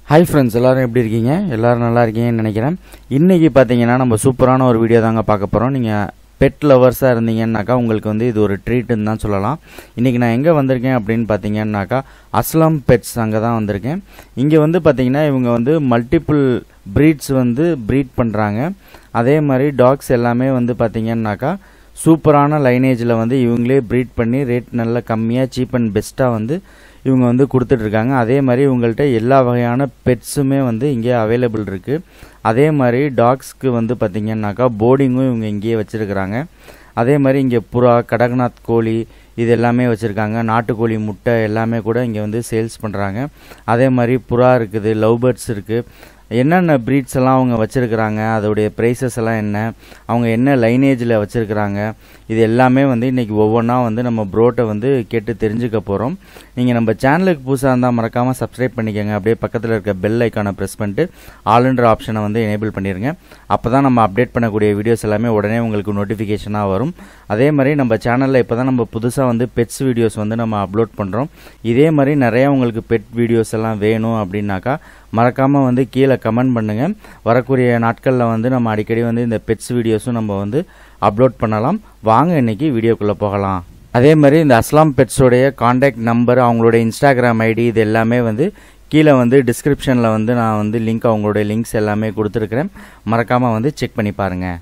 Hi friends எல்லாரும் எப்படி இருக்கீங்க எல்லாரும் நல்லா இருக்கீங்கன்னு நினைக்கிறேன் இன்றைக்கி பார்த்தீங்கன்னா நம்ம சூப்பரான ஒரு வீடியோ தாங்க பார்க்க போகிறோம் நீங்கள் பெட் லவர்ஸாக இருந்தீங்கன்னாக்கா உங்களுக்கு வந்து இது ஒரு ட்ரீட்டுன்னு தான் சொல்லலாம் இன்றைக்கி நான் எங்கே வந்திருக்கேன் அப்படின்னு பார்த்தீங்கன்னாக்கா அஸ்லாம் பெட்ஸ் அங்கே தான் வந்திருக்கேன் இங்கே வந்து பார்த்தீங்கன்னா இவங்க வந்து மல்டிபிள் ப்ரீட்ஸ் வந்து ப்ரீட் பண்ணுறாங்க அதே மாதிரி டாக்ஸ் எல்லாமே வந்து பார்த்தீங்கன்னாக்கா சூப்பரான லைனேஜில் வந்து இவங்களே ப்ரீட் பண்ணி ரேட் நல்லா கம்மியாக சீப் அண்ட் பெஸ்ட்டாக வந்து இவங்க வந்து கொடுத்துட்ருக்காங்க அதே மாதிரி இவங்கள்ட்ட எல்லா வகையான பெட்ஸுமே வந்து இங்கே அவைலபிள் இருக்குது அதே மாதிரி டாக்ஸ்க்கு வந்து பார்த்திங்கன்னாக்கா போர்டிங்கும் இவங்க இங்கேயே வச்சுருக்கிறாங்க அதே மாதிரி இங்கே புறா கடக்நாத் கோழி இது எல்லாமே வச்சுருக்காங்க நாட்டுக்கோழி முட்டை எல்லாமே கூட இங்கே வந்து சேல்ஸ் பண்ணுறாங்க அதே மாதிரி புறா இருக்குது லவ் பேர்ட்ஸ் இருக்குது என்னென்ன ப்ரீட்ஸ் எல்லாம் அவங்க வச்சுருக்கிறாங்க அதோடைய ப்ரைஸஸ் எல்லாம் என்ன அவங்க என்ன லைனேஜில் வச்சுருக்கிறாங்க இது எல்லாமே வந்து இன்றைக்கி ஒவ்வொன்றா வந்து நம்ம ப்ரோட்டை வந்து கேட்டு தெரிஞ்சுக்க போகிறோம் நீங்கள் நம்ம சேனலுக்கு புதுசாக இருந்தால் மறக்காமல் சப்ஸ்கிரைப் பண்ணிக்கோங்க அப்படியே பக்கத்தில் இருக்க பெல் ஐக்கானை ப்ரெஸ் பண்ணிட்டு ஆல்ன்ற ஆப்ஷனை வந்து எனேபிள் பண்ணிடுங்க அப்போ தான் நம்ம அப்டேட் பண்ணக்கூடிய வீடியோஸ் எல்லாமே உடனே உங்களுக்கு நோட்டிஃபிகேஷனாக வரும் அதே மாதிரி நம்ம சேனலில் இப்போ தான் நம்ம புதுசாக வந்து பெட்ஸ் வீடியோஸ் வந்து நம்ம அப்லோட் பண்ணுறோம் இதே மாதிரி நிறையா உங்களுக்கு பெட் வீடியோஸ் எல்லாம் வேணும் அப்படின்னாக்கா மறக்காமல் வந்து கீழே கமெண்ட் பண்ணுங்கள் வரக்கூடிய நாட்களில் வந்து நம்ம அடிக்கடி வந்து இந்த பெட்ஸ் வீடியோஸும் நம்ம வந்து அப்லோட் பண்ணலாம் வாங்க இன்னைக்கு வீடியோக்குள்ளே போகலாம் அதே மாதிரி இந்த அஸ்லாம் பெட்ஸோடைய காண்டாக்ட் நம்பர் அவங்களோட இன்ஸ்டாகிராம் ஐடி இது எல்லாமே வந்து கீழே வந்து டிஸ்கிரிப்ஷனில் வந்து நான் வந்து லிங்க் அவங்களுடைய லிங்க்ஸ் எல்லாமே கொடுத்துருக்குறேன் மறக்காமல் வந்து செக் பண்ணி பாருங்கள்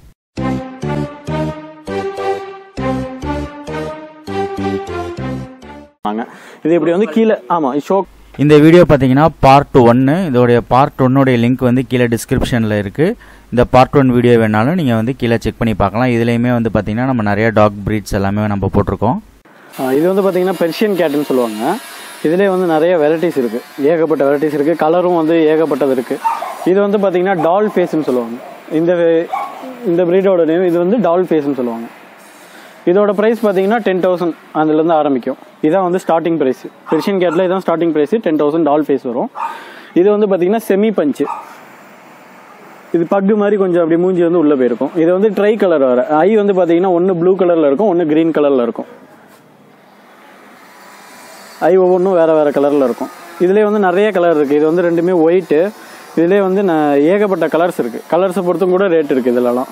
வாங்க இது இப்படி வந்து கீழே ஆமா ஷோ இந்த வீடியோ பார்த்தீங்கன்னா பார்ட் ஒன்று இதோடைய பார்ட் ஒன்னுடைய லிங்க் வந்து கீழே டிஸ்கிரிப்ஷனில் இருக்குது இந்த பார்ட் ஒன் வீடியோ வேணாலும் நீங்கள் வந்து கீழே செக் பண்ணி பார்க்கலாம் இதுலேயுமே வந்து பார்த்தீங்கன்னா நம்ம நிறைய டாக் ப்ரீட்ஸ் எல்லாமே நம்ம போட்டிருக்கோம் இது வந்து பாத்தீங்கன்னா பெர்ஷியன் கேட்டுன்னு சொல்லுவாங்க இதுலேயே வந்து நிறைய வெரைட்டிஸ் இருக்கு ஏகப்பட்ட வெரைட்டிஸ் இருக்கு கலரும் வந்து ஏகப்பட்டது இருக்கு இது வந்து பாத்தீங்கன்னா டால் ஃபேஸ்னு சொல்லுவாங்க இந்த இந்த பிரீடோட நேம் இது வந்து டால் ஃபேஸ்னு சொல்லுவாங்க இதோட ப்ரைஸ் பார்த்தீங்கன்னா டென் தௌசண்ட் அதுலேருந்து ஆரம்பிக்கும் இதான் வந்து ஸ்டார்டிங் ப்ரைஸ் பெர்ஷியன் கேட்டில் இதான் starting price ten thousand doll face வரும் இது வந்து பார்த்தீங்கன்னா செமி பஞ்சு இது பக்கு மாதிரி கொஞ்சம் அப்படி மூஞ்சி வந்து உள்ளே போயிருக்கும் இது வந்து ட்ரை கலர் வர ஐ வந்து பார்த்தீங்கன்னா ஒன்று ப்ளூ கலரில் இருக்கும் ஒன்று க்ரீன் கலரில் இருக்கும் ஐ ஒவ்வொன்றும் வேறு வேறு கலரில் இருக்கும் இதுலேயே வந்து நிறைய கலர் இருக்குது இது வந்து ரெண்டுமே ஒயிட்டு இதுலேயே வந்து ந- ஏகப்பட்ட கலர்ஸ் இருக்குது கலர்ஸை பொறுத்தும் கூட ரேட் இருக்குது இதிலலாம்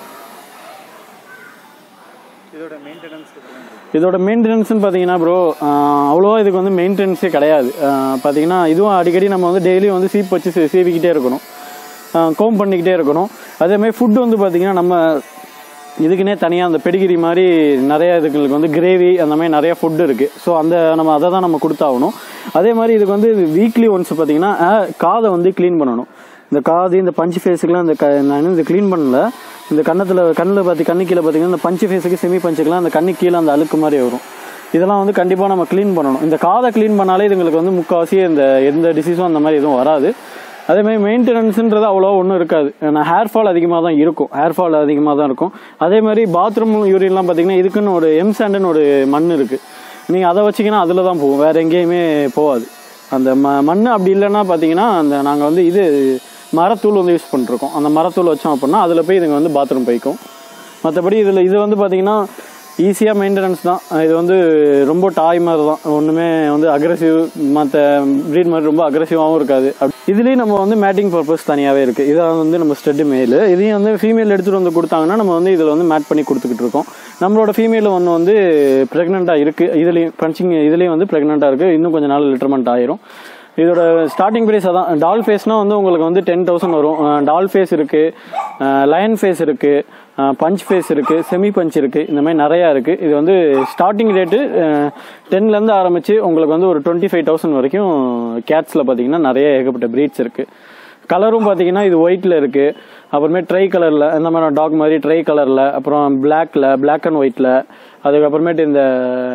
இதோட மெயின்டெனன்ஸ்னு பார்த்தீங்கன்னா ப்ரோ அவ்வளோவா இதுக்கு வந்து மெயின்டெனன்ஸே கிடையாது ஆஹ் பார்த்தீங்கன்னா இதுவும் அடிக்கடி நம்ம வந்து டெய்லியும் வந்து சீப் வச்சு சீ- சீவிக்கிட்டே இருக்கணும் கோம் பண்ணிக்கிட்டே இருக்கணும் அதேமாதிரி ஃபுட்டு வந்து பார்த்தீங்கன்னா நம்ம இதுக்குன்னே தனியாக அந்த பெடிகிரி மாதிரி நிறைய இதுங்களுக்கு வந்து கிரேவி அந்த மாதிரி நிறைய ஃபுட் இருக்குது ஸோ அந்த நம்ம அதை தான் நம்ம கொடுத்தாகணும் அதே மாதிரி இதுக்கு வந்து வீக்லி ஒன்ஸ் பார்த்தீங்கன்னா ஆஹ், காதை வந்து க்ளீன் பண்ணணும் இந்த காது இந்த பஞ்சு ஃபேஸுக்குலாம் இந்த க நான் இன்னும் இது க்ளீன் பண்ணல இந்த கன்னத்தில் கண்ணில் பார்த்து கண்ணு கீழே பார்த்தீங்கன்னா இந்த பஞ்சு ஃபேஸுக்கு செமி பஞ்சுக்கெலாம் அந்த கண்ணு கீழே அந்த அழுக்கு மாதிரி வரும் இதெல்லாம் வந்து கண்டிப்பாக நம்ம க்ளீன் பண்ணணும் இந்த காதை க்ளீன் பண்ணாலே இதுங்களுக்கு வந்து முக்கால்வாசி இந்த எந்த டிசீஸும் அந்த மாதிரி எதுவும் வராது அதே மாதிரி மெயின்டெனன்ஸ்ன்றது அவ்வளோ ஒன்றும் இருக்காது ஏன்னா ஹேர் ஃபால் அதிகமாக தான் இருக்கும் ஹேர் ஃபால் அதிகமாக தான் இருக்கும் அதே மாதிரி பாத்ரூம் யூரின்லாம் பார்த்தீங்கன்னா இதுக்குன்னு ஒரு எம் சாண்டுன்னு ஒரு மண் இருக்குது நீங்கள் அதை வச்சிங்கன்னா அதில் தான் போகும் வேறு எங்கேயுமே போகாது அந்த ம மண் அப்படி இல்லைன்னா பார்த்தீங்கன்னா அந்த நாங்கள் வந்து இது மரத்தூள் வந்து யூஸ் பண்ணிருக்கோம் அந்த மரத்தூள் வச்சோம் அப்படின்னா அதில் போய் இதுங்க வந்து பாத்ரூம் போய்க்கும் மற்றபடி இதில் இது வந்து பார்த்தீங்கன்னா ஈஸியாக மெயின்டெனன்ஸ் தான் இது வந்து ரொம்ப டாய் மாதிரி தான் ஒன்றுமே வந்து அக்ரெசிவ் மற்ற ப்ரீட் மாதிரி ரொம்ப அக்ரெசிவாகவும் இருக்காது அப்~ இதுலேயும் நம்ம வந்து மேட்டிங் பர்பஸ் தனியாகவே இருக்குது இதான் வந்து நம்ம ஸ்டெட் மேல் இதையும் வந்து ஃபீமேல் எடுத்துகிட்டு வந்து கொடுத்தாங்கன்னா நம்ம வந்து இதில் வந்து மேட் பண்ணி கொடுத்துக்கிட்டு இருக்கோம் நம்மளோட ஃபீமேல் ஒன்று வந்து ப்ரெக்னெண்ட்டாக இருக்குது இதுலேயும் பஞ்சிங் இதுலேயும் வந்து ப்ரெக்னெண்ட்டாக இருக்குது இன்னும் கொஞ்சம் நாள் லிட்டர்மெண்ட் ஆயிரும் இதோட ஸ்டார்டிங் ப்ரைஸ் அதான் டால் ஃபேஸ்னா வந்து உங்களுக்கு வந்து டென் தௌசண்ட் வரும் டால் ஃபேஸ் இருக்கு லயன் ஃபேஸ் இருக்கு பஞ்ச் ஃபேஸ் இருக்கு செமி பஞ்ச் இருக்கு இந்த மாதிரி நிறையா இருக்கு இது வந்து ஸ்டார்டிங் ரேட்டு டென்லேருந்து ஆரம்பிச்சு உங்களுக்கு வந்து ஒரு டுவெண்ட்டி ஃபைவ் தௌசண்ட் வரைக்கும் கேட்ஸில் பார்த்தீங்கன்னா நிறைய ஏகப்பட்ட ப்ரீட்ஸ் இருக்கு கலரும் பார்த்தீங்கன்னா இது ஒயிட்டில் இருக்கு அப்புறமே ட்ரை கலரில் இந்த மாதிரி டாக் மாதிரி ட்ரை கலரில் அப்புறம் பிளாக்ல பிளாக் அண்ட் ஒயிட்டில் அதுக்கப்புறமேட்டு இந்த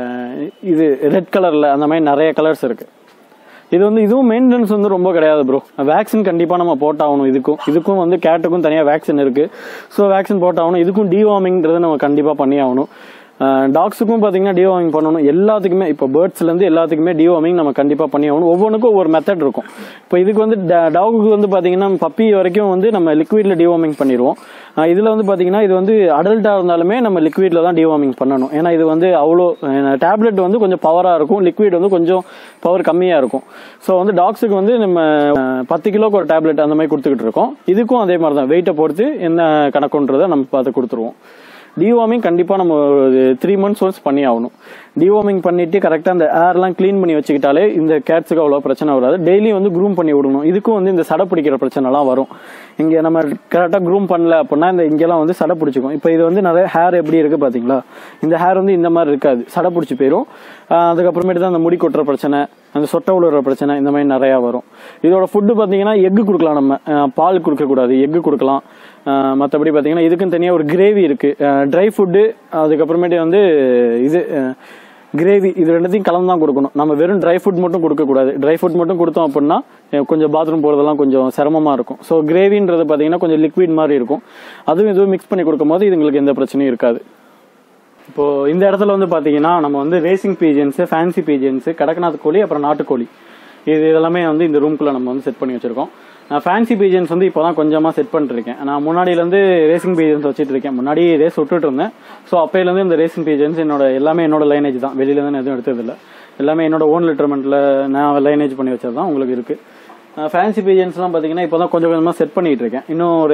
இது ரெட் கலரில் அந்த மாதிரி நிறைய கலர்ஸ் இருக்கு இது வந்து இதுவும் மெயின்டெனன்ஸ் வந்து ரொம்ப கிடையாது ப்ரோ வேக்சின் கண்டிப்பாக நம்ம போட்டாகணும் இதுக்கும் இதுக்கும் வந்து கேட்டுக்கும் தனியாக வேக்சின் இருக்கு ஸோ வேக்சின் போட்டாகணும் இதுக்கும் டிவார்மிங்கிறது நம்ம கண்டிப்பாக பண்ணி ஆகணும் டாக்ஸுக்கும் பார்த்தீங்கன்னா டிவார்மிங் பண்ணணும் எல்லாத்துக்குமே இப்போ பேர்ட்ஸ்லேருந்து எல்லாத்துக்குமே டிவார்மிங் நம்ம கண்டிப்பாக பண்ணி ஆகணும் ஒவ்வொன்றுக்கும் ஒவ்வொரு மெத்தட் இருக்கும் இப்போ இதுக்கு வந்து டாகுக்கு வந்து பார்த்தீங்கன்னா பப்பி வரைக்கும் வந்து நம்ம லிக்விடில் டிவார்மிங் பண்ணிடுவோம் இதில் வந்து பார்த்தீங்கன்னா இது வந்து அடல்ட்டாக இருந்தாலுமே நம்ம லிக்விடில் தான் டிவார்மிங் பண்ணணும் ஏன்னா இது வந்து அவ்வளோ டேப்லெட் வந்து கொஞ்சம் பவராக இருக்கும் லிக்விட் வந்து கொஞ்சம் பவர் கம்மியாக இருக்கும் ஸோ வந்து டாக்ஸுக்கு வந்து நம்ம அஹ், பத்து கிலோக்கு ஒரு டேப்லெட் அந்த மாதிரி கொடுத்துக்கிட்டு இருக்கோம் இதுக்கும் அதே மாதிரி தான் வெயிட்டை பொறுத்து என்ன கணக்குன்றதை நம்ம பார்த்து கொடுத்துருவோம் டிவார்மிங் கண்டிப்பாக நம்ம ஒரு த்ரீ மந்த்ஸ் ஒன்ஸ் பண்ணி ஆகணும் டிவார்மிங் பண்ணிட்டு கரெக்டாக அந்த ஏர்லாம் க்ளீன் பண்ணி வச்சுக்கிட்டாலே இந்த கேட்ஸுக்கு அவ்வளோ பிரச்சனை வராது டெய்லி வந்து க்ரூம் பண்ணி விடணும் இதுக்கும் வந்து இந்த சடை பிடிக்கிற பிரச்சனைலாம் வரும் இங்கே நம்ம கரெக்டாக க்ரூம் பண்ணல அப்படின்னா இந்த இங்கெல்லாம் வந்து சடை பிடிச்சிக்கும் இப்போ இது வந்து நிறைய ஹேர் எப்படி இருக்கு பார்த்தீங்களா இந்த ஹேர் வந்து இந்த மாதிரி இருக்காது சடை பிடிச்சி போயிடும் ஆஹ் அதுக்கப்புறமேட்டு தான் அந்த முடி கொட்டுற பிரச்சனை அந்த சொட்டை விழுற பிரச்சனை இந்த மாதிரி நிறையா வரும் இதோட ஃபுட்டு பார்த்தீங்கன்னா எக்கு கொடுக்கலாம் நம்ம ஆஹ் பால் கொடுக்கக்கூடாது எக்கு கொடுக்கலாம் மற்றபடி பார்த்தீங்கன்னா இதுக்கும் தனியாக ஒரு கிரேவி இருக்கு ட்ரை ஃபுட்டு அதுக்கப்புறமேட்டு வந்து இது கிரேவி இது ரெண்டுத்தையும் கலந்து தான் கொடுக்கணும் நம்ம வெறும் ட்ரை ஃபுட் மட்டும் கொடுக்கக்கூடாது ட்ரை ஃபுட் மட்டும் கொடுத்தோம் அப்படின்னா அஹ் கொஞ்சம் பாத்ரூம் போகிறதெல்லாம் கொஞ்சம் சிரமமாக இருக்கும் ஸோ கிரேவின்றது பார்த்தீங்கன்னா கொஞ்சம் லிக்விட் மாதிரி இருக்கும் அதுவும் இதுவும் மிக்ஸ் பண்ணி கொடுக்கும்போது இதுங்களுக்கு எந்த பிரச்சனையும் இருக்காது இப்போ இந்த இடத்துல வந்து பாத்தீங்கன்னா நம்ம வந்து racing pigeons fancy pigeons Kadaknath கோழி அப்புறம் நாட்டுக்கோழி இது இதெல்லாமே வந்து இந்த ரூம்குள்ள நம்ம வந்து செட் பண்ணி வச்சிருக்கோம் நான் ஃபேன்சி பீஜன்ஸ் வந்து இப்போதான் கொஞ்சமா செட் பண்ணிட்டு இருக்கேன் நான் முன்னாடியில இருந்து ரேசிங் பீஜன்ஸ் வச்சிட்டு இருக்கேன் முன்னாடி ரேஸ் விட்டுட்டு இருந்தேன் ஸோ அப்பையில இருந்து இந்த ரேசிங் பீஜன்ஸ் என்னோட எல்லாமே என்னோட லைனேஜ் தான் வெளியில இருந்து நான் எதுவும் எடுத்தது இல்ல எல்லாமே என்னோட ஓன் லிட்டர்மெண்ட்ல நான் லைனேஜ் பண்ணி வச்சது தான் உங்களுக்கு இருக்கு ஃபேன்சி பீஜன்ஸ்லாம் பார்த்தீங்கன்னா இப்போ தான் கொஞ்சம் கொஞ்சமாக செட் பண்ணிட்டு இருக்கேன் இன்னும் ஒரு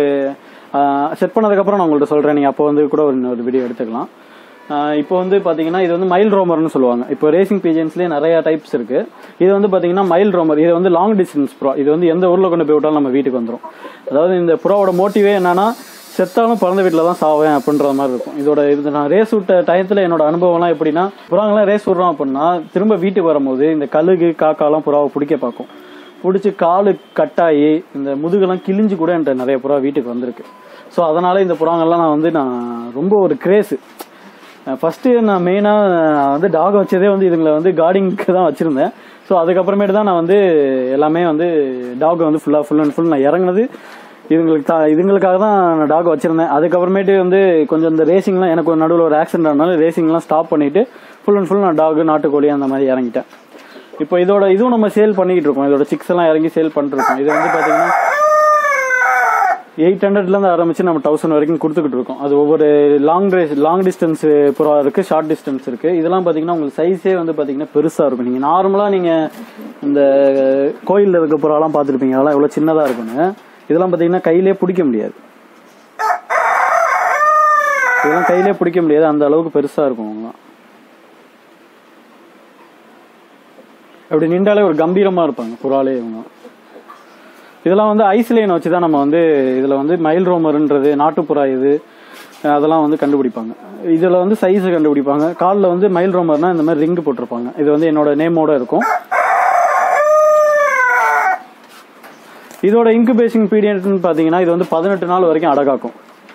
செட் பண்ணதுக்கப்புறம் நான் உங்கள்கிட்ட சொல்கிறேன் நீங்கள் அப்போ வந்து கூட ஒரு இன்னொரு வீடியோ எடுத்துக்கலாம் ஆஹ் இப்போ வந்து பாத்தீங்கன்னா இது வந்து மைல் ரோமர்னு சொல்லுவாங்க இப்போ ரேசிங் பீஜன்ஸ்லேயே நிறைய டைப்ஸ் இருக்கு இது வந்து பாத்தீங்கன்னா மைல் ரோமர் இது வந்து லாங் டிஸ்டன்ஸ் ப்ரோ இது வந்து எந்த ஊர்ல கொண்டு போய் விட்டாலும் நம்ம வீட்டுக்கு வந்துடும் அதாவது இந்த ப்ரோவோட மோட்டிவே என்னன்னா செத்தாலும் பிறந்த வீட்டில் தான் சாவேன் அப்படின்ற மாதிரி இருக்கும் இதோட இது நான் ரேஸ் விட்ட டயத்தில் என்னோட அனுபவம்லாம் எப்படின்னா புறாங்களாம் ரேஸ் விடுறோம் அப்படின்னா திரும்ப வீட்டுக்கு வரும்போது இந்த கழுகு காக்காலாம் புறாவை பிடிக்க பார்க்கும் பிடிச்சி காலு கட்டாயி இந்த முதுகெல்லாம் கிழிஞ்சு கூட என்கிட்ட நிறைய புறா வீட்டுக்கு வந்திருக்கு ஸோ அதனால இந்த புறாங்கெல்லாம் நான் வந்து நான் ரொம்ப ஒரு கிரேஸு ஃபர்ஸ்ட் நான் மெயினாக வந்து டாக் வச்சதே வந்து இதுங்களை வந்து கார்டிங்க்கு தான் வச்சிருந்தேன் ஸோ அதுக்கப்புறமேட்டு தான் நான் வந்து எல்லாமே வந்து டாக் வந்து ஃபுல்லாக ஃபுல் அண்ட் ஃபுல் நான் இறங்குனது இதுங்களுக்கு தான் இதுங்களுக்காக தான் நான் டாக் வச்சிருந்தேன் அதுக்கப்புறமேட்டு வந்து கொஞ்சம் இந்த ரேசிங்லாம் எனக்கு ஒரு நடுவில் ஒரு ஆக்சிடென்ட் ஆனாலும் ரேசிங்லாம் ஸ்டாப் பண்ணிட்டு ஃபுல் அண்ட் ஃபுல் நான் டாக் நாட்டுக்கோழி அந்த மாதிரி இறங்கிட்டேன் இப்போ இதோட இதுவும் நம்ம சேல் பண்ணிக்கிட்டு இருக்கோம் இதோட சிக்ஸ் எல்லாம் இறங்கி சேல் பண்ணிட்டு இருக்கோம் இது வந்து பாத்தீங்கன்னா எயிட் ஹண்ட்ரட்லேருந்து ஆரம்பிச்சு நம்ம தௌசண்ட் வரைக்கும் கொடுத்துக்கிட்டு இருக்கோம் அது ஒவ்வொரு லாங் ரேஸ் லாங் டிஸ்டன்ஸ் புறா இருக்கு ஷார்ட் டிஸ்டன்ஸ் இருக்கு இதெல்லாம் பாத்தீங்கன்னா உங்களுக்கு சைஸே வந்து பாத்தீங்கன்னா பெருசா இருக்கும் நீங்க நார்மலா நீங்க இந்த கோயில்ல இருக்க புறாலாம் பார்த்துருப்பீங்க அதெல்லாம் எவ்வளவு சின்னதா இருக்குன்னு இதெல்லாம் பாத்தீங்கன்னா கையிலே பிடிக்க முடியாது இதெல்லாம் கையிலே பிடிக்க முடியாது அந்த அளவுக்கு பெருசா இருக்கும் அவங்கலாம் அப்படி நின்றாலே ஒரு கம்பீரமா இருப்பாங்க புறாலே இவங்க இதெல்லாம் வந்து ஐஸ்லேன் வச்சு தான் நம்ம வந்து இதில் வந்து மயில் ரோமர்ன்றது நாட்டுப்புறா இது அஹ் அதெல்லாம் வந்து கண்டுபிடிப்பாங்க இதில் வந்து சைஸ் கண்டுபிடிப்பாங்க காலில் வந்து மயில் ரோமர்னா இந்த மாதிரி ரிங்கு போட்டிருப்பாங்க இது வந்து என்னோட நேமோட இருக்கும் இதோட இன்குபேஷன் பீரியட்னு பார்த்தீங்கன்னா இது வந்து பதினெட்டு நாள் வரைக்கும் அடகாக்கும்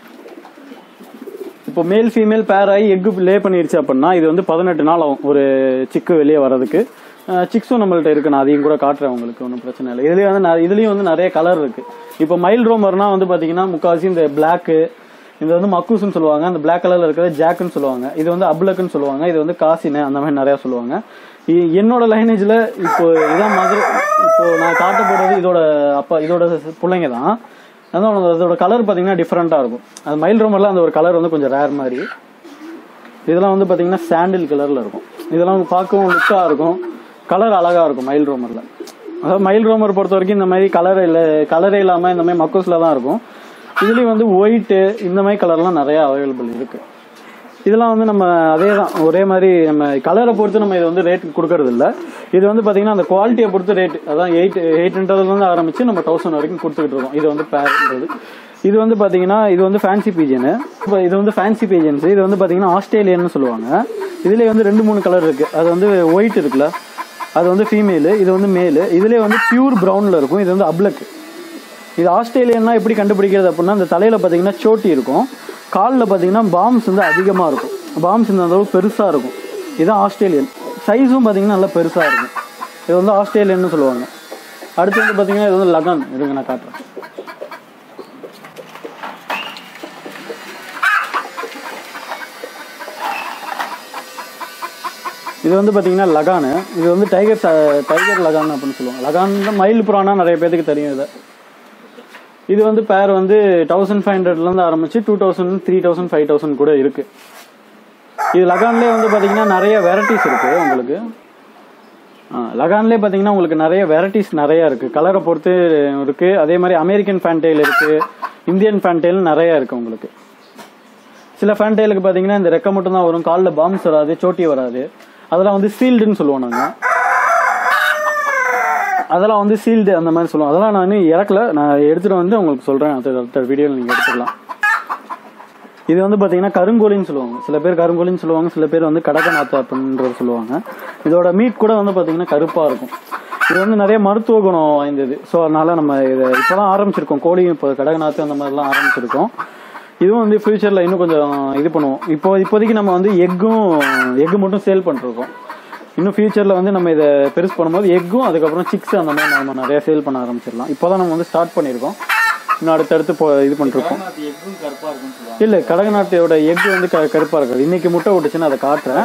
இப்போ மேல் ஃபீமேல் பேர் ஆகி எக்கு லே பண்ணிருச்சு அப்படின்னா இது வந்து பதினெட்டு நாள் ஆகும் ஒரு சிக்கு வெளியே வர்றதுக்கு சிக்ஸும் நம்மள்ட்ட இருக்கு நான் அதையும் கூட காட்டுறேன் உங்களுக்கு ஒன்றும் பிரச்சனை இல்லை இதுலயும் வந்து நிறைய- இதுலயும் வந்து நிறைய கலர் இருக்கு இப்போ மைல் ரோமர்னா வந்து பாத்தீங்கன்னா முக்காவாசி இந்த பிளாக்கு இது வந்து மக்கூஸ்னு சொல்லுவாங்க அந்த பிளாக் கலர்ல இருக்கிறது ஜாக்குன்னு சொல்லுவாங்க இது வந்து அப்லக்குன்னு சொல்லுவாங்க இது வந்து காசினு அந்த மாதிரி நிறைய சொல்லுவாங்க இ- என்னோட லைனேஜ்ல இப்போ இதான் மதுரை இப்போ நான் காட்ட போறது இதோட அப்பா இதோட பிள்ளைங்க தான் அதான் அதோட கலர் பாத்தீங்கன்னா டிஃப்ரெண்டா இருக்கும் அது மயில் ரோமர்ல அந்த ஒரு கலர் வந்து கொஞ்சம் ரேர் மாதிரி இதெல்லாம் வந்து பாத்தீங்கன்னா சாண்டில் கலர்ல இருக்கும் இதெல்லாம் வந்து பார்க்கவும் லுக்கா இருக்கும் கலர் அழகா இருக்கும் மயில் ரோமர்ல அதாவது மயில் ரோமர் பொறுத்த வரைக்கும் இந்த மாதிரி கலர் இல்ல கலரே இல்லாம இந்த மாதிரி மக்கோஸ்ல தான் இருக்கும் இதுலயும் வந்து ஒயிட் இந்த மாதிரி கலர்லாம் நிறைய அவைலபிள் இருக்கு இதெல்லாம் வந்து நம்ம அதே தான் ஒரே மாதிரி நம்ம கலரை பொறுத்து நம்ம இது வந்து ரேட் கொடுக்கறது இல்ல இது வந்து பாத்தீங்கன்னா அந்த குவாலிட்டியை பொறுத்து ரேட் அதான் எயிட் எயிட் இருந்து ஆரம்பிச்சு நம்ம தௌசண்ட் வரைக்கும் கொடுத்துக்கிட்டு இருக்கோம் இது வந்து பேர்ன்றது இது வந்து பாத்தீங்கன்னா இது வந்து ஃபேன்சி பீஜன் இது வந்து ஃபேன்சி பீஜன்ஸ் இது வந்து பாத்தீங்கன்னா ஆஸ்திரேலியன்னு சொல்லுவாங்க இதுலயே வந்து ரெண்டு மூணு கலர் இருக்கு அது வந்து ஒயிட் இருக்குல்ல அது வந்து ஃபீமேலு இது வந்து மேலு இதுலயே வந்து பியூர் பிரவுன்ல இருக்கும் இது வந்து அப்ளக் இது ஆஸ்திரேலியன்னா எப்படி கண்டுபிடிக்கிறது அப்படின்னா இந்த தலையில பாத்தீங்கன்னா சோட்டி இருக்கும் காலில் பாத்தீங்கன்னா பாம்ஸ் வந்து அதிகமா இருக்கும் பாம்ஸ் இந்த அளவுக்கு பெருசா இருக்கும் இதுதான் ஆஸ்திரேலியன் சைஸும் பாத்தீங்கன்னா நல்லா பெருசா இருக்கும் இது வந்து ஆஸ்திரேலியன்னு சொல்லுவாங்க அடுத்து வந்து பாத்தீங்கன்னா இது வந்து லகன் இருங்க நான் காட்டுறேன் இது வந்து பார்த்தீங்கன்னா லகானு இது வந்து டைகர் ச- டைகர் லகான் அப்படின்னு சொல்லுவாங்க லகான் மயில் புறானா நிறைய பேருக்கு தெரியும் இதை இது வந்து பேர் வந்து தௌசண்ட் ஃபைவ் ஹண்ட்ரட்லேருந்து ஆரம்பிச்சு two thousand three thousand five thousand கூட இருக்கு இது லகான்லேயே வந்து பார்த்தீங்கன்னா நிறைய வெரைட்டிஸ் இருக்கு உங்களுக்கு ஆ, லகான்லேயே பார்த்தீங்கன்னா உங்களுக்கு நிறைய வெரைட்டிஸ் நிறைய இருக்கு கலரை பொறுத்து இருக்கு அதே மாதிரி அமெரிக்கன் ஃபேன்டெயில் இருக்கு இந்தியன் ஃபேன்டெயில் நிறைய இருக்கு உங்களுக்கு சில ஃபேன்டெயிலுக்கு பார்த்தீங்கன்னா இந்த ரெக்கை மட்டும் தான் வரும் காலில் பாம்ஸ் வராது சோட்டி வராது அதெல்லாம் வந்து சீல்டுன்னு சொல்லுவோம் நாங்கள் அதெல்லாம் வந்து சீல்டு அந்த மாதிரி சொல்லுவோம் அதெல்லாம் நான் இன்னும் இறக்கல நான் எடுத்துட்டு வந்து உங்களுக்கு சொல்றேன் அடுத்த அடுத்த வீடியோவில் நீங்கள் எடுத்துக்கலாம் இது வந்து பார்த்தீங்கன்னா கருங்கோலின்னு சொல்லுவாங்க சில பேர் கருங்கோலின்னு சொல்லுவாங்க சில பேர் வந்து கடகநாத்து அப்படின்றது சொல்லுவாங்க இதோட மீட் கூட வந்து பார்த்தீங்கன்னா கருப்பாக இருக்கும் இது வந்து நிறைய மருத்துவ குணம் வாய்ந்தது ஸோ அதனால நம்ம இதை இப்போதான் ஆரம்பிச்சிருக்கோம் கோழி இப்போ கடகநாத்து அந்த மாதிரிலாம் ஆரம்பிச்சிருக்கோம் இதுவும் வந்து ஃபியூச்சரில் இன்னும் கொஞ்சம் இது பண்ணுவோம் இப்போ இப்போதைக்கு நம்ம வந்து எக்கும் எக்கு மட்டும் சேல் பண்ணிருக்கோம் இன்னும் ஃபியூச்சரில் வந்து நம்ம இதை பெருசு பண்ணும்போது எக்கும் அதுக்கப்புறம் சிக்ஸ் அந்த மாதிரி நம்ம நிறைய சேல் பண்ண ஆரம்பிச்சிடலாம் இப்போதான் நம்ம வந்து ஸ்டார்ட் பண்ணியிருக்கோம் இன்னும் அடுத்தடுத்து போ இது பண்ணிருக்கோம் எக்கும் கருப்பா இருக்குன்னு சொல்லுவாங்க இல்ல கடகநாட்டையோட எக் வந்து க- கருப்பா இருக்காது இன்னைக்கு முட்டை விட்டுச்சுன்னு அதை காட்டுறேன்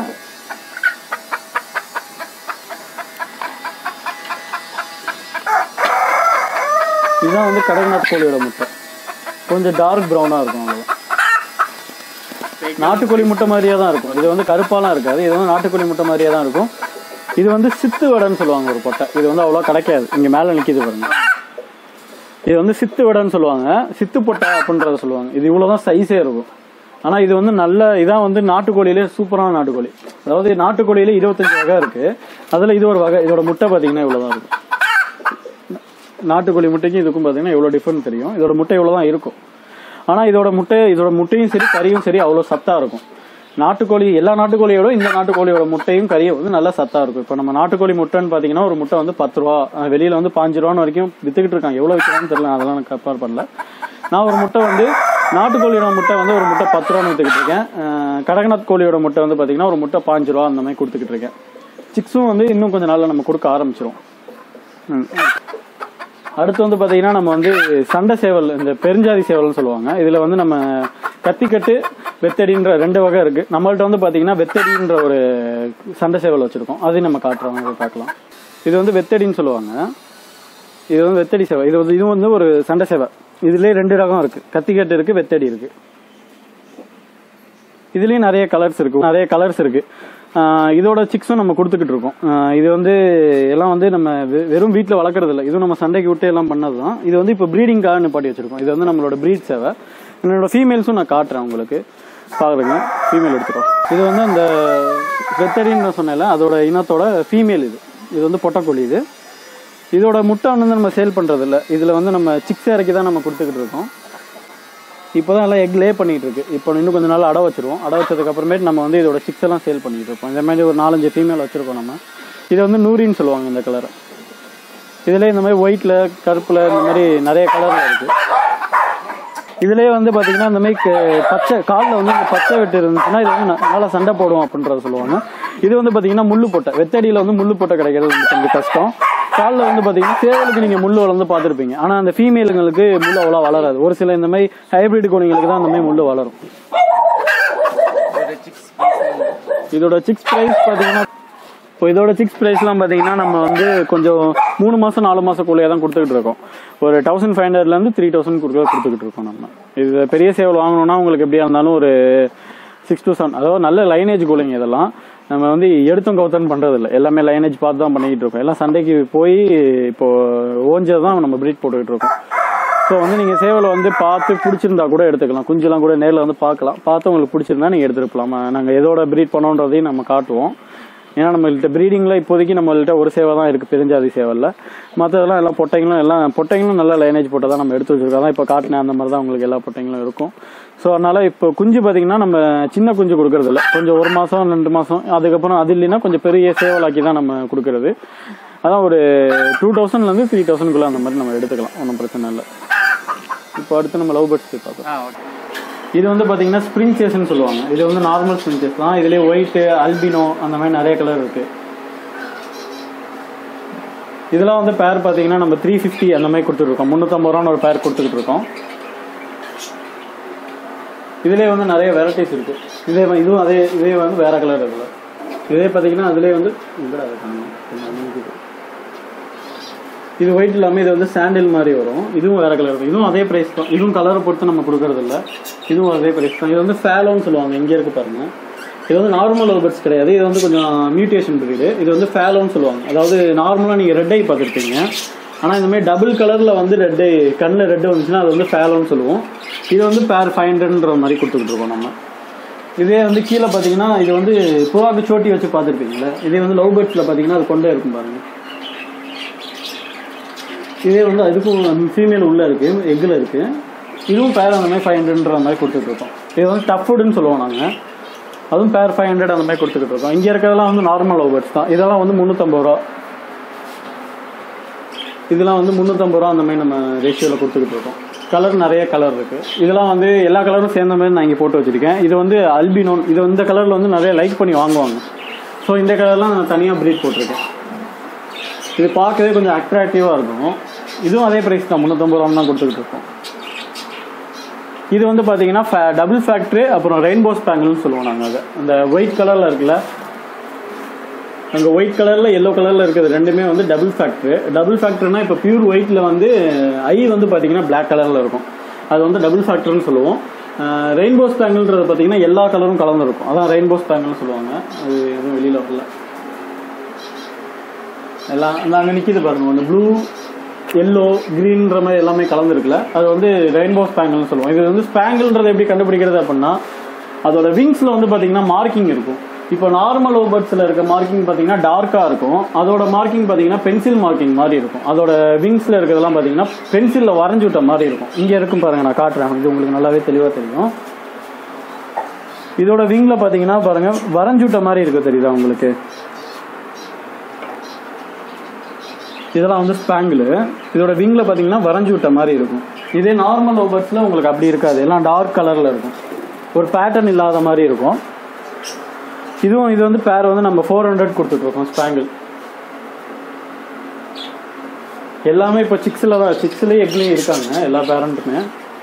இதுதான் வந்து கடகநாட்டு கோழியோட முட்டை கொஞ்சம் டார்க் ப்ரௌனா இருக்கும் அவ்வளவுதான் நாட்டுக்கோழி முட்டை மாதிரியே தான் இருக்கும் இது வந்து கருப்பாலாம் இருக்காது இது வந்து நாட்டுக்கோழி முட்டை மாதிரியே தான் இருக்கும் இது வந்து சித்து வடைன்னு சொல்லுவாங்க ஒரு பொட்டை இது வந்து அவ்வளோ கிடைக்காது இங்க மேல நிக்குது பாருங்க இது வந்து சித்து வடைன்னு சொல்லுவாங்க சித்து பொட்டை அப்படின்றத சொல்லுவாங்க இது இவ்வளவுதான் சைஸே இருக்கும் ஆனா இது வந்து நல்ல இதான் வந்து நாட்டுக்கோழியிலே சூப்பரான நாட்டுக்கோழி அதாவது நாட்டுக்கோழியில இருபத்தஞ்சு வகை இருக்கு அதுல இது ஒரு வகை இதோட முட்டை பாத்தீங்கன்னா இவ்வளவுதான் இருக்கும் நாட்டுக்கோழி முட்டைக்கும் இதுக்கும் பாத்தீங்கன்னா இவ்வளவு டிஃபரெண்ட் தெரியும் இதோட முட்டை இவ்வளவுதான் இருக்கும் ஆனா இதோட முட்டை இதோட முட்டையும் சரி கறியும் சரி அவ்வளவு சத்தா இருக்கும் நாட்டுக்கோழி எல்லா நாட்டுக்கோழியோட இந்த நாட்டுக்கோழியோட முட்டையும் கறியும் வந்து நல்லா சத்தா இருக்கும் இப்போ நம்ம நாட்டுக்கோழி முட்டைன்னு பாத்தீங்கன்னா ஒரு முட்டை வந்து பத்து ரூபா அஹ் வெளியில வந்து பாஞ்சு ரூபான்னு வரைக்கும் வித்துக்கிட்டு இருக்காங்க எவ்வளவு விற்கிறான்னு தெரியல அதெல்லாம் எனக்கு கம்பேர் பண்ணல நான் ஒரு முட்டை வந்து நாட்டுக்கோழியோட முட்டை வந்து ஒரு முட்டை பத்து ரூபான்னு வித்துக்கிட்டு இருக்கேன் அஹ் கடகநாத் கோழியோட முட்டை வந்து பாத்தீங்கன்னா ஒரு முட்டை பாஞ்சு ரூபா அந்த மாதிரி கொடுத்துக்கிட்டு இருக்கேன் சிக்ஸும் வந்து இன்னும் கொஞ்ச நாள்ல நம்ம கொடுக்க ஆரம்பிச்சிரும் ம். அடுத்து வந்து பாத்தீங்கன்னா நம்ம வந்து சண்டை சேவல் இந்த பெருஞ்சாதி சேவல்னு சொல்லுவாங்க இதுல வந்து நம்ம கத்திக்கட்டு வெத்தடின்ற ரெண்டு வகை இருக்கு நம்மள்ட்ட வந்து பாத்தீங்கன்னா வெத்தடின்ற ஒரு சண்டை சேவல் வச்சிருக்கோம் அதையும் நம்ம காட்டுறோம் இதை பார்க்கலாம் இது வந்து வெத்தடின்னு சொல்லுவாங்க இது வந்து வெத்தடி சேவை இது வந்து இது வந்து ஒரு சண்டை சேவை இதுலயே ரெண்டு ரகம் இருக்கு கத்திக்கட்டு இருக்கு வெத்தடி இருக்கு இதுலயும் நிறைய கலர்ஸ் இருக்கு நிறைய கலர்ஸ் இருக்கு ஆஹ் இதோட சிக்ஸும் நம்ம கொடுத்துக்கிட்டு இருக்கோம் ஆஹ் இது வந்து எல்லாம் வந்து நம்ம வெ- வெறும் வீட்டில் வளர்க்குறது இல்லை இதுவும் நம்ம சண்டைக்கு விட்டு எல்லாம் பண்ணது தான் இது வந்து இப்போ ப்ரீடிங்காக நிப்பாட்டி வச்சிருக்கோம் இது வந்து நம்மளோட ப்ரீட் சேவை என்னோட ஃபீமேல்ஸும் நான் காட்டுறேன் உங்களுக்கு பாருங்க ஃபீமேல் எடுத்துக்கோம் இது வந்து அந்த வெத்தடின்னு நான் சொன்னேன்ல அதோட இனத்தோட ஃபீமேல் இது இது வந்து பொட்டக்கோழி இது இதோட முட்டை வந்து நம்ம சேல் பண்றது இல்ல இதுல வந்து நம்ம சிக்ஸ் இறக்கி தான் நம்ம கொடுத்துக்கிட்டு இருக்கோம் இப்போதான் எல்லாம் எக் லே பண்ணிட்டு இருக்கு இப்போ இன்னும் கொஞ்ச நாள் அடை வச்சிருவோம் அடை வச்சதுக்கு அப்புறமேட்டு நம்ம வந்து இதோட சிக்ஸ் எல்லாம் சேல் பண்ணிட்டு இருப்போம் இந்த மாதிரி ஒரு நாலஞ்சு ஃபீமேல் வச்சிருக்கோம் நம்ம இது வந்து நூறின்னு சொல்லுவாங்க இந்த கலரை இதுல இந்த மாதிரி ஒயிட்ல கருப்புல இந்த மாதிரி நிறைய கலர்ல இருக்கு இதுலயே வந்து பாத்தீங்கன்னா இந்த மாதிரி க- பச்சை காலில் வந்து இந்த பச்சை வெட்டு இருந்துச்சுன்னா இது வந்து ந- நல்லா சண்டை போடும் அப்படின்றத சொல்லுவாங்க இது வந்து பாத்தீங்கன்னா முள்ளு போட்டை வெத்தடியில வந்து முள்ளு போட்டை கிடைக்கிறது வந்து கொஞ்சம் கஷ்டம் காலில் வந்து பாத்தீங்கன்னா சேவலுக்கு நீங்க முள்ளு வளர்ந்து பார்த்துருப்பீங்க ஆனா அந்த ஃபீமேலுங்களுக்கு முள்ளு அவ்வளோ வளராது ஒரு சில இந்த மாதிரி ஹைபிரிட் கோழிங்களுக்கு தான் அந்த மாதிரி முள்ளு வளரும் இதோட சிக்ஸ் பிரைஸ் பாத்தீங்கன்னா இப்போ இதோட சிக்ஸ் ப்ரைஸ்லாம் பார்த்தீங்கன்னா நம்ம வந்து கொஞ்சம் மூணு மாதம் நாலு மாதம் கூலியாக தான் கொடுத்துக்கிட்டு இருக்கோம் ஒரு தௌசண்ட் ஃபைவ் ஹண்ட்ரட்லேருந்து த்ரீ தௌசண்ட் கொடுக்க கொடுத்துக்கிட்டு இருக்கோம் நம்ம இது பெரிய சேவல் வாங்கணும்னா உங்களுக்கு எப்படியா இருந்தாலும் ஒரு சிக்ஸ் to செவன் அதாவது நல்ல லைனேஜ் கூலிங் இதெல்லாம் நம்ம வந்து எடுத்தும் கவுத்தன் பண்ணுறது இல்லை எல்லாமே லைனேஜ் பார்த்து தான் பண்ணிக்கிட்டு இருக்கோம் எல்லாம் சண்டைக்கு போய் இப்போ ஓஞ்சதை தான் நம்ம ப்ரீட் போட்டுக்கிட்டு இருக்கோம் ஸோ வந்து நீங்கள் சேவலை வந்து பார்த்து பிடிச்சிருந்தா கூட எடுத்துக்கலாம் குஞ்செல்லாம் கூட நேரில் வந்து பார்க்கலாம் பார்த்து உங்களுக்கு பிடிச்சிருந்தா நீங்கள் எடுத்துருக்கலாம் நாங்கள் எதோட ப்ரீட் பண்ணோன்றதையும் நம்ம காட்டுவோம் ஏன்னா நம்மள்கிட்ட ப்ரீடிங்கில் இப்போதைக்கு நம்மள்கிட்ட ஒரு சேவை தான் இருக்குது பெருஞ்சாதி சேவலில் மற்றதெல்லாம் எல்லாம் பொட்டைங்களும் எல்லாம் பொட்டைங்களும் நல்லா லைனேஜ் போட்டு தான் நம்ம எடுத்து வச்சிருக்கோம் அதான் இப்போ காட்டின அந்த மாதிரி தான் உங்களுக்கு எல்லா பொட்டைங்களும் இருக்கும் ஸோ அதனால இப்போ குஞ்சு பார்த்தீங்கன்னா நம்ம சின்ன குஞ்சு கொடுக்கறது இல்ல கொஞ்சம் ஒரு மாதம் ரெண்டு மாதம் அதுக்கப்புறம் அது இல்லைன்னா கொஞ்சம் பெரிய சேவலாக்கி தான் நம்ம கொடுக்கறது அதான் ஒரு டூ தௌசண்ட்லேருந்து த்ரீ தௌசண்ட்குள்ளே அந்த மாதிரி நம்ம எடுத்துக்கலாம் ஒன்றும் பிரச்சனை இல்லை இப்போ அடுத்து நம்ம லவ் பேர்ட்ஸ் பார்க்கலாம் இது வந்து பாத்தீங்கன்னா ஸ்ப்ரிங் சேஸ்ன்னு சொல்லுவாங்க இது வந்து நார்மல் ஸ்ப்ரிங் சேஸ் தான் இதுலயே ஒயிட் அல்பினோ அந்த மாதிரி நிறைய கலர் இருக்கு இதெல்லாம் வந்து பேர் பாத்தீங்கன்னா நம்ம த்ரீ ஃபிஃப்டி அந்த மாதிரி கொடுத்துருக்கோம் முந்நூற்றம்பது ரூபான்னு ஒரு பேர் கொடுத்துக்கிட்டு இருக்கோம் இதுலயே வந்து நிறைய வெரைட்டிஸ் இருக்கு இதே வ- இதுவும் அதே இதே வந்து வேற கலர் இதுல இதே பார்த்தீங்கன்னா அதுலேயே வந்து எங்கடா அதை காணோம்? கொஞ்சம் அமுங்குது. இது ஒயிட் இல்லாமல் இது வந்து சாண்டில் மாதிரி வரும் இதுவும் வேற கலர் இருக்கும் இதுவும் அதே பிரைஸ் தான் இதுவும் கலரை பொறுத்து நம்ம கொடுக்கறது இல்ல இதுவும் அதே பிரைஸ் தான் இது வந்து ஃபேலோன்னு சொல்லுவாங்க இங்கே இருக்கு பாருங்க இது வந்து நார்மல் லோபர்ட்ஸ் கிடையாது இது வந்து கொஞ்சம் மியூட்டேஷன் பிரீடு இது வந்து ஃபேலோன்னு சொல்லுவாங்க அதாவது நார்மலாக நீங்கள் ரெட் ஐ பார்த்துருப்பீங்க ஆனால் இந்த மாதிரி டபுள் கலரில் வந்து ரெட் ஐ கண்ணில் ரெட் வந்துச்சுன்னா அது வந்து ஃபேலோன்னு சொல்லுவோம் இது வந்து பேர் ஃபைவ் ஹண்ட்ரட்ன்ற மாதிரி கொடுத்துக்கிட்டு இருக்கோம் நம்ம இதே வந்து கீழே பார்த்தீங்கன்னா இது வந்து புறாக்கு சோட்டி வச்சு பார்த்துருப்பீங்களா இதே வந்து லவ் பேர்ட்ஸில் பார்த்தீங்கன்னா அது கொண்டே இருக்கும் பாருங்க இதே வந்து அதுக்கும் ஃபீமேல் உள்ள இருக்கு எக்கில் இருக்கு இதுவும் பேர் அந்த மாதிரி ஃபைவ் ஹண்ட்ரட்ன்ற மாதிரி கொடுத்துட்டு இருக்கோம் இது வந்து டஃப் ஃபுட்னு சொல்லுவோம் நாங்கள் அதுவும் பேர் ஃபைவ் ஹண்ட்ரட் அந்த மாதிரி கொடுத்துட்டு இருக்கோம் இங்கே இருக்கிறதெல்லாம் வந்து நார்மல் லவ் பேர்ட்ஸ் தான் இதெல்லாம் வந்து முந்நூற்றம்பது ரூபா இதெல்லாம் வந்து முந்நூற்றம்பது ரூபா அந்த மாதிரி நம்ம ரேஷியோவில் கொடுத்துக்கிட்டு இருக்கோம் கலர் நிறைய கலர் இருக்கு இதெல்லாம் வந்து எல்லா கலரும் சேர்ந்த மாதிரி நான் இங்கே போட்டு வச்சிருக்கேன் இது வந்து அல்பினோன் இது இந்த கலரில் வந்து நிறைய லைக் பண்ணி வாங்குவாங்க ஸோ இந்த கலர்லாம் நான் தனியாக ப்ரீட் போட்டிருக்கேன் இது பார்க்கவே கொஞ்சம் அட்ராக்டிவாக இருக்கும் இதுவும் அதே ப்ரைஸ் தான் முந்நூற்றம்பது ரூபா தான் கொடுத்துக்கிட்டு இருக்கோம் இது வந்து பார்த்தீங்கன்னா டபுள் ஃபேக்ட்ரி அப்புறம் ரெயின்போ ஸ்பேங்கிள்னு சொல்லுவோம் நாங்கள் அதை அந்த ஒயிட் கலரில் இருக்குல்ல அங்கே ஒயிட் கலரில் எல்லோ கலரில் இருக்கிறது ரெண்டுமே வந்து டபுள் ஃபேக்ட்ரி டபுள் ஃபேக்ட்ரினா இப்போ பியூர் ஒயிட்டில் வந்து ஐ வந்து பார்த்தீங்கன்னா பிளாக் கலரில் இருக்கும் அது வந்து டபுள் ஃபேக்டர்னு சொல்லுவோம் ரெயின்போ ஸ்பேங்கிள்ன்றது பார்த்தீங்கன்னா எல்லா கலரும் கலந்து இருக்கும் அதான் ரெயின்போ ஸ்பேங்கிள்னு சொல்லுவாங்க அது எதுவும் வெளியில் வரல எல்லாம் நாங்கள் நிற்கிது பாருங்க அந்த ப்ளூ எல்லோ க்ரீன்ற மாதிரி எல்லாமே கலந்துருக்குல்ல அது வந்து ரெயின்போ ஸ்பேங்கிள்னு சொல்லுவோம் இது வந்து ஸ்பேங்கிள்ன்றது எப்படி கண்டுபிடிக்கிறது அப்படின்னா அதோட விங்ஸில் வந்து பார்த்தீங்கன்னா மார்க்கிங் இருக்கும் இப்போ நார்மல் ஓபர்ட்ஸில் இருக்க மார்க்கிங் பார்த்தீங்கன்னா டார்க்காக இருக்கும் அதோட மார்க்கிங் பார்த்தீங்கன்னா பென்சில் மார்க்கிங் மாதிரி இருக்கும் அதோட விங்ஸில் இருக்கிறதெல்லாம் பார்த்தீங்கன்னா பென்சிலில் வரைஞ்சி விட்ட மாதிரி இருக்கும் இங்கே இருக்கும் பாருங்க நான் காட்டுறேன் இது உங்களுக்கு நல்லாவே தெளிவாக தெரியும் இதோட விங்கில் பார்த்தீங்கன்னா பாருங்க வரைஞ்சி விட்ட மாதிரி இருக்கு தெரியுதா உங்களுக்கு இதெல்லாம் வந்து ஸ்பேங்கிள் இதோட விங்கில் பார்த்தீங்கன்னா வரைஞ்சி விட்ட மாதிரி இருக்கும் இதே நார்மல் ஓபர்ட்ஸில் உங்களுக்கு அப்படி இருக்காது எல்லாம் டார்க் கலரில் இருக்கும் ஒரு பேட்டர்ன் இல்லாத மாதிரி இருக்கும் இதுவும் இது வந்து பேர் வந்து நம்ம ஃபோர் ஹண்ட்ரட் கொடுத்துட்ருக்கோம் ஸ்பேங்கிள் எல்லாமே இப்போ சிக்ஸில் தான் சிக்ஸ்லேயே எக்லேயும் இருக்காங்க எல்லா பேரண்ட்டுமே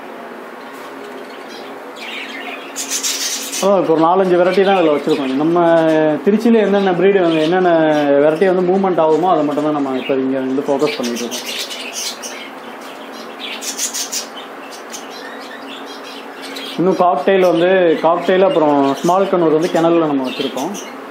ஓ இப்போ ஒரு நாலஞ்சு வெரைட்டி தான் இதில் வச்சுருக்கோம் நம்ம திருச்சியில் என்னென்ன ப்ரீடு என்னென்ன வெரைட்டி வந்து மூவ்மெண்ட் ஆகுமோ அதை மட்டும் தான் நம்ம இப்போ இங்கே வந்து ஃபோக்கஸ் பண்ணிட்டு இருக்கோம் இன்னும் காக்டெயில் வந்து காக்டெயில் அப்புறம் ஸ்மால் கண்ணூர் வந்து கிணறுல நம்ம வச்சுருக்கோம்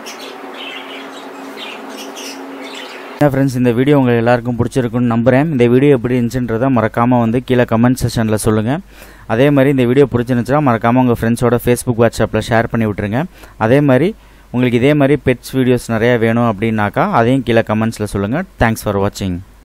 என்ன ஃப்ரெண்ட்ஸ் இந்த வீடியோ உங்களுக்கு எல்லாருக்கும் பிடிச்சிருக்குன்னு நம்புகிறேன் இந்த வீடியோ எப்படி இருந்துச்சுன்றதை மறக்காமல் வந்து கீழே கமெண்ட் செஷனில் சொல்லுங்கள் அதே மாதிரி இந்த வீடியோ பிடிச்சிருந்துச்சுன்னா மறக்காமல் உங்கள் ஃப்ரெண்ட்ஸோட ஃபேஸ்புக் வாட்ஸ்அப்பில் ஷேர் பண்ணி விட்டுருங்க அதே மாதிரி உங்களுக்கு இதே மாதிரி பெட்ஸ் வீடியோஸ் நிறையா வேணும் அப்படின்னாக்கா அதையும் கீழே கமெண்ட்ஸில் சொல்லுங்கள் தேங்க்ஸ் ஃபார் வாட்சிங்